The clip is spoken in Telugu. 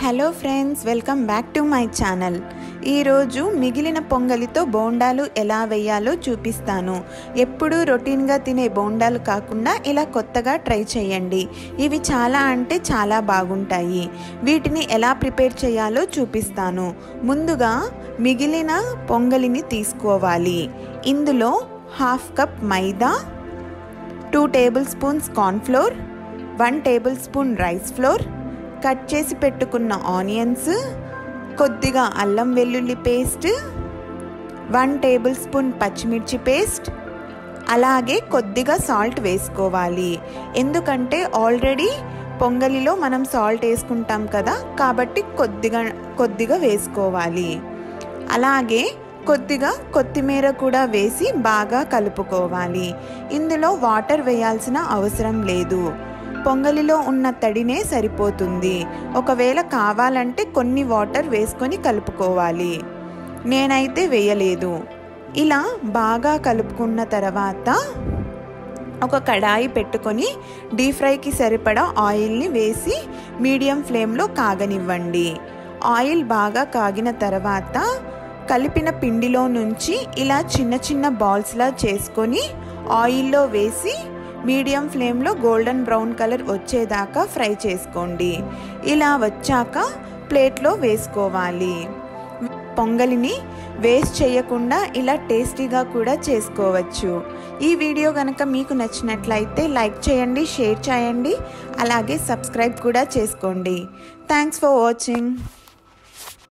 hello friends welcome back to my channel ఈరోజు మిగిలిన పొంగలితో బోండాలు ఎలా వేయాలో చూపిస్తాను ఎప్పుడూ రొటీన్గా తినే బోండాలు కాకుండా ఇలా కొత్తగా ట్రై చేయండి ఇవి చాలా అంటే చాలా బాగుంటాయి వీటిని ఎలా ప్రిపేర్ చేయాలో చూపిస్తాను ముందుగా మిగిలిన పొంగలిని తీసుకోవాలి ఇందులో half cup maida two tablespoons cornflour one tablespoon rice flour cut చేసి పెట్టుకున్న ఆనియన్స్ కొద్దిగా అల్లం వెల్లుల్లి పేస్ట్ వన్ టేబుల్ స్పూన్ పచ్చిమిర్చి పేస్ట్ అలాగే కొద్దిగా సాల్ట్ వేసుకోవాలి ఎందుకంటే ఆల్రెడీ పొంగలిలో మనం సాల్ట్ వేసుకుంటాం కదా కాబట్టి కొద్దిగా కొద్దిగా వేసుకోవాలి అలాగే కొద్దిగా కొత్తిమీర కూడా వేసి బాగా కలుపుకోవాలి ఇందులో వాటర్ వేయాల్సిన అవసరం లేదు పొంగలిలో ఉన్న తడినే సరిపోతుంది ఒకవేళ కావాలంటే కొన్ని వాటర్ వేసుకొని కలుపుకోవాలి నేనైతే వేయలేదు ఇలా బాగా కలుపుకున్న తర్వాత ఒక కడాయి పెట్టుకొని డీప్ ఫ్రైకి సరిపడా ఆయిల్ని వేసి మీడియం ఫ్లేమ్లో కాగనివ్వండి ఆయిల్ బాగా కాగిన తర్వాత కలిపిన పిండిలో నుంచి ఇలా చిన్న చిన్న బాల్స్లా చేసుకొని ఆయిల్లో వేసి మీడియం ఫ్లేమ్లో గోల్డెన్ బ్రౌన్ కలర్ వచ్చేదాకా ఫ్రై చేసుకోండి ఇలా వచ్చాక ప్లేట్లో వేసుకోవాలి పొంగలిని వేస్ట్ చేయకుండా ఇలా టేస్టీగా కూడా చేసుకోవచ్చు ఈ వీడియో కనుక మీకు నచ్చినట్లయితే లైక్ చేయండి షేర్ చేయండి అలాగే సబ్స్క్రైబ్ కూడా చేసుకోండి థ్యాంక్స్ ఫర్ వాచింగ్